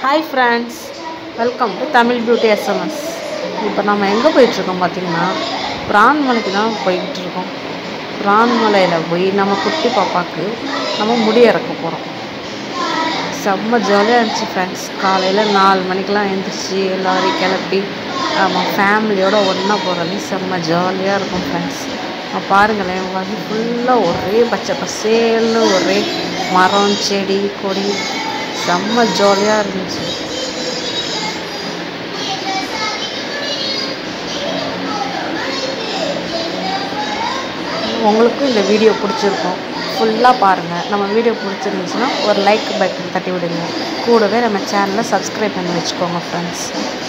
hi friends welcome to Tamil beauty SMS இப்போ நம்ம எங்கே போயிட்டுருக்கோம் பார்த்தீங்கன்னா பிரான்மலைக்கு தான் போய்கிட்டு இருக்கோம் பிரான்மலையில் போய் நம்ம குட்டி பாப்பாவுக்கு நம்ம முடி இறக்க போகிறோம் செம்ம ஜாலியாக இருந்துச்சு ஃப்ரெண்ட்ஸ் காலையில் நாலு மணிக்கெலாம் எழுந்திரிச்சி எல்லோரையும் கிளப்பி நம்ம ஃபேமிலியோடு ஒன்றா போகிறது செம்ம ஜாலியாக இருக்கும் ஃப்ரெண்ட்ஸ் பாருங்களேன் வழி ஃபுல்லாக ஒரே பச்சை பசேல்னு ஒரே மரம் செடி கொடி செம்ம ஜாலியாக இருந்துச்சு உங்களுக்கும் இந்த வீடியோ பிடிச்சிருக்கும் ஃபுல்லாக பாருங்கள் நம்ம வீடியோ பிடிச்சிருந்துச்சுன்னா ஒரு லைக் பட்டன் தட்டி விடுங்க கூடவே நம்ம சேனலை சப்ஸ்கிரைப் பண்ணி வச்சுக்கோங்க ஃப்ரெண்ட்ஸ்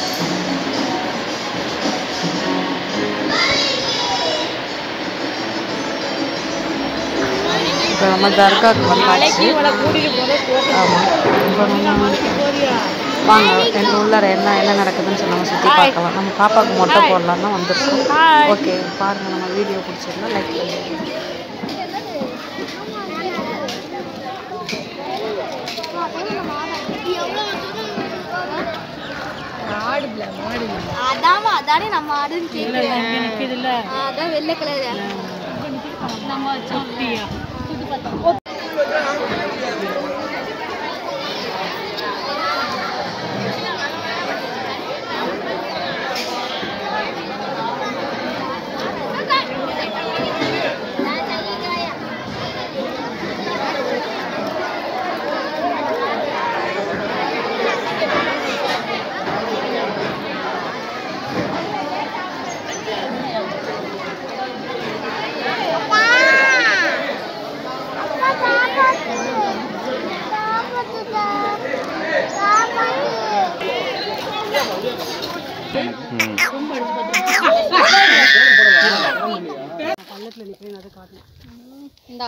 இப்போ நம்ம தர்காவுக்கு வந்தாச்சு ஆமாம் இப்போ நம்ம வாங்க எங்கள் உள்ளார என்ன என்ன நடக்குதுன்னு சொல்லி நம்ம சுற்றி பார்க்கலாம் நம்ம பாப்பாவுக்கு மொட்டை போடலாம் தான் வந்திருக்கோம் ஓகே பாருங்கள் நம்ம வீடியோ பிடிச்சிருந்தா லைக் பண்ணுங்க அதாம்மா அதானே நம்ம ஆடுன்னு கேட்குறேன் அதான் வெள்ளை கலர் இந்தா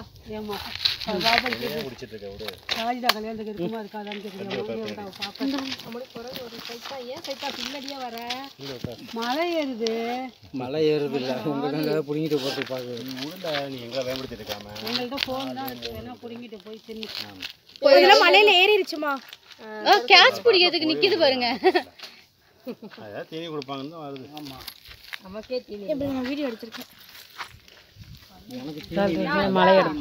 மலை ஏறுது மலை ஏறுது இல்லை உங்க பிடிங்கிட்டு போட்டு பார்க்க எங்கள்கிட்ட ஃபோன் தான் இருக்கு வேணா பிடிங்கிட்டு போய் தின்னு இதெல்லாம் மலையில ஏறிடுச்சுமா கேட்ச் பிடிக்கிறதுக்கு நிக்குது பாருங்க தீனி கொடுப்பாங்கன்னு தான் வருது எப்படி நான் வீடியோ எடுத்திருக்கேன் மலை ஏறும்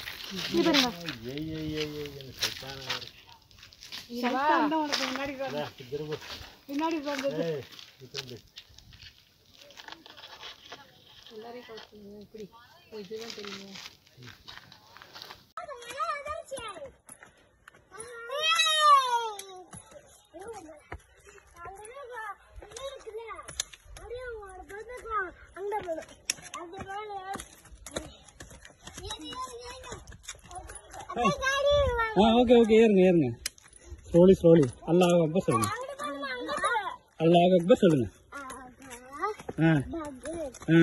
ஆ ஓகே ஓகே ஏறுங்க ஏறுங்க ஸ்லோலி ஸ்லோலி அல்லாஹ் அக்பர் சொல்லுங்க அல்லாஹ் அக்பர் சொல்லுங்க ஆ ஆ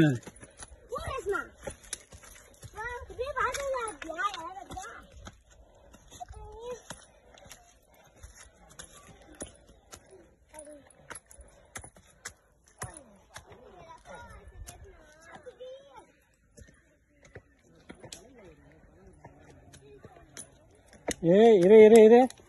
ஏ இரு இரு இரு